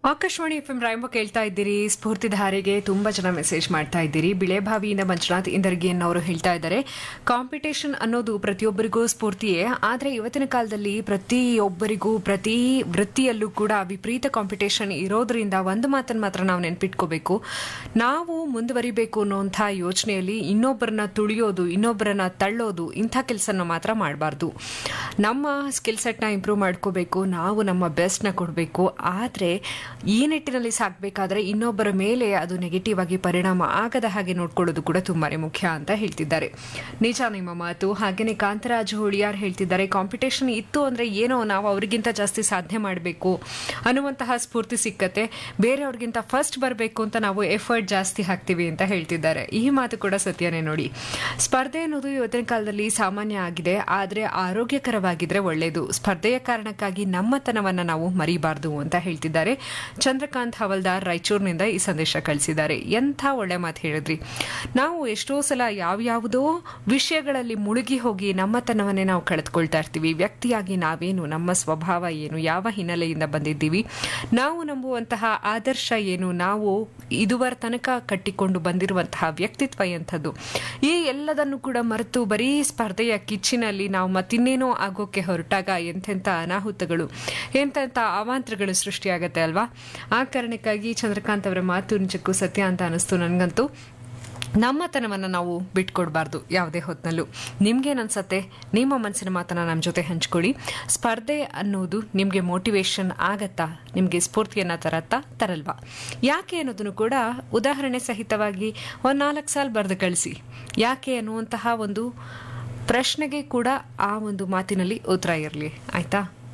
Akashvani F M ರಾಯಂಬ ಕೇಳ್ತಾ ಇದ್ದೀರಿ ಸ್ಫೂರ್ತಿಧಾರೆಗೆ ತುಂಬಾ ಜನ ಮೆಸೇಜ್ ಮಾಡ್ತಾ ಇದ್ದೀರಿ ಬಿಳೆಭಾವಿಯಿಂದ ಮಂಜುನಾಥ್ ಇಂದರ್ಗಿ ಅನ್ನೋರು ಹೇಳ್ತಾ ಇದ್ದಾರೆ ಕಾಂಪಿಟೇಷನ್ ಅನ್ನೋದು ಪ್ರತಿಯೊಬ್ಬರಿಗೂ ಸ್ಫೂರ್ತಿಯೇ ಆದರೆ ಇವತ್ತಿನ ಕಾಲದಲ್ಲಿ ಪ್ರತಿಯೊಬ್ಬರಿಗೂ ಪ್ರತಿ ವೃತ್ತಿಯಲ್ಲೂ ಕೂಡ ವಿಪರೀತ ಕಾಂಪಿಟೇಷನ್ ಇರೋದ್ರಿಂದ ಒಂದು ಮಾತನ್ನು ಮಾತ್ರ ನಾವು ನೆನ್ಪಿಟ್ಕೋಬೇಕು ನಾವು ಮುಂದುವರಿಬೇಕು ಅನ್ನೋಂಥ ಯೋಚನೆಯಲ್ಲಿ ಇನ್ನೊಬ್ಬರನ್ನ ತುಳಿಯೋದು ಇನ್ನೊಬ್ಬರನ್ನ ತಳ್ಳೋದು ಇಂಥ ಕೆಲಸನ ಮಾತ್ರ ಮಾಡಬಾರ್ದು ನಮ್ಮ ಸ್ಕಿಲ್ ಸೆಟ್ನ ಇಂಪ್ರೂವ್ ಮಾಡ್ಕೋಬೇಕು ನಾವು ನಮ್ಮ ಬೆಸ್ಟ್ನ ಕೊಡಬೇಕು ಆದರೆ ಈ ನಿಟ್ಟಿನಲ್ಲಿ ಸಾಕಬೇಕಾದ್ರೆ ಇನ್ನೊಬ್ಬರ ಮೇಲೆ ಅದು ನೆಗೆಟಿವ್ ಆಗಿ ಪರಿಣಾಮ ಆಗದ ಹಾಗೆ ನೋಡ್ಕೊಳ್ಳೋದು ಕೂಡ ತುಂಬಾನೇ ಮುಖ್ಯ ಅಂತ ಹೇಳ್ತಿದ್ದಾರೆ ನಿಜ ನಿಮ್ಮ ಮಾತು ಹಾಗೇನೆ ಕಾಂತರಾಜ್ ಹೋಳಿಯಾರ್ ಹೇಳ್ತಿದ್ದಾರೆ ಕಾಂಪಿಟೇಷನ್ ಇತ್ತು ಅಂದ್ರೆ ಏನೋ ನಾವು ಅವರಿಗಿಂತ ಜಾಸ್ತಿ ಸಾಧನೆ ಮಾಡಬೇಕು ಅನ್ನುವಂತಹ ಸ್ಫೂರ್ತಿ ಸಿಕ್ಕತ್ತೆ ಬೇರೆಯವ್ರಿಗಿಂತ ಫಸ್ಟ್ ಬರಬೇಕು ಅಂತ ನಾವು ಎಫರ್ಟ್ ಜಾಸ್ತಿ ಹಾಕ್ತೀವಿ ಅಂತ ಹೇಳ್ತಿದ್ದಾರೆ ಈ ಮಾತು ಕೂಡ ಸತ್ಯನೇ ನೋಡಿ ಸ್ಪರ್ಧೆ ಅನ್ನೋದು ಇವತ್ತಿನ ಕಾಲದಲ್ಲಿ ಸಾಮಾನ್ಯ ಆಗಿದೆ ಆದರೆ ಆರೋಗ್ಯಕರವಾಗಿದ್ರೆ ಒಳ್ಳೆಯದು ಸ್ಪರ್ಧೆಯ ಕಾರಣಕ್ಕಾಗಿ ನಮ್ಮತನವನ್ನ ನಾವು ಮರಿಬಾರ್ದು ಅಂತ ಹೇಳ್ತಿದ್ದಾರೆ ಚಂದ್ರಕಾಂತ್ ಹವಲ್ದಾರ್ ರಾಯಚೂರಿನಿಂದ ಈ ಸಂದೇಶ ಕಳಿಸಿದ್ದಾರೆ ಎಂಥ ಒಳ್ಳೆ ಮಾತು ಹೇಳಿದ್ರಿ ನಾವು ಎಷ್ಟೋ ಸಲ ಯಾವ್ಯಾವುದೋ ವಿಷಯಗಳಲ್ಲಿ ಮುಳುಗಿ ಹೋಗಿ ನಮ್ಮತನವನ್ನೇ ನಾವು ಕಳೆದುಕೊಳ್ತಾ ಇರ್ತೀವಿ ವ್ಯಕ್ತಿಯಾಗಿ ನಾವೇನು ನಮ್ಮ ಸ್ವಭಾವ ಏನು ಯಾವ ಹಿನ್ನೆಲೆಯಿಂದ ಬಂದಿದ್ದೀವಿ ನಾವು ನಂಬುವಂತಹ ಆದರ್ಶ ಏನು ನಾವು ಇದುವರ ತನಕ ಕಟ್ಟಿಕೊಂಡು ಬಂದಿರುವಂತಹ ವ್ಯಕ್ತಿತ್ವ ಎಂಥದ್ದು ಈ ಎಲ್ಲದನ್ನು ಕೂಡ ಮರೆತು ಬರೀ ಸ್ಪರ್ಧೆಯ ಕಿಚ್ಚಿನಲ್ಲಿ ನಾವು ಮತ್ತಿನ್ನೇನೋ ಆಗೋಕೆ ಹೊರಟಾಗ ಎಂತೆಂಥ ಅನಾಹುತಗಳು ಎಂತೆಂಥ ಅವಾಂತರಗಳು ಸೃಷ್ಟಿಯಾಗತ್ತೆ ಅಲ್ವಾ ಆ ಕಾರಣಕ್ಕಾಗಿ ಚಂದ್ರಕಾಂತ್ ಅವರ ಮಾತು ನಿಜಕ್ಕೂ ಸತ್ಯ ಅಂತ ಅನಿಸ್ತು ನನಗಂತೂ ನಮ್ಮತನವನ್ನು ನಾವು ಬಿಟ್ಕೊಡ್ಬಾರ್ದು ಯಾವುದೇ ಹೊತ್ತಿನಲ್ಲೂ ನಿಮ್ಗೇನು ಅನ್ಸತ್ತೆ ನಿಮ್ಮ ಮನಸ್ಸಿನ ಮಾತನ್ನ ನಮ್ಮ ಜೊತೆ ಹಂಚ್ಕೊಳ್ಳಿ ಸ್ಪರ್ಧೆ ಅನ್ನೋದು ನಿಮಗೆ ಮೋಟಿವೇಶನ್ ಆಗತ್ತಾ ನಿಮಗೆ ಸ್ಫೂರ್ತಿಯನ್ನ ತರತ್ತಾ ತರಲ್ವಾ ಯಾಕೆ ಅನ್ನೋದನ್ನು ಕೂಡ ಉದಾಹರಣೆ ಸಹಿತವಾಗಿ ಒಂದು ನಾಲ್ಕು ಸಾಲ ಬರೆದು ಕಳಿಸಿ ಯಾಕೆ ಅನ್ನುವಂತಹ ಒಂದು ಪ್ರಶ್ನೆಗೆ ಕೂಡ ಆ ಒಂದು ಮಾತಿನಲ್ಲಿ ಉತ್ತರ ಇರಲಿ ಆಯ್ತಾ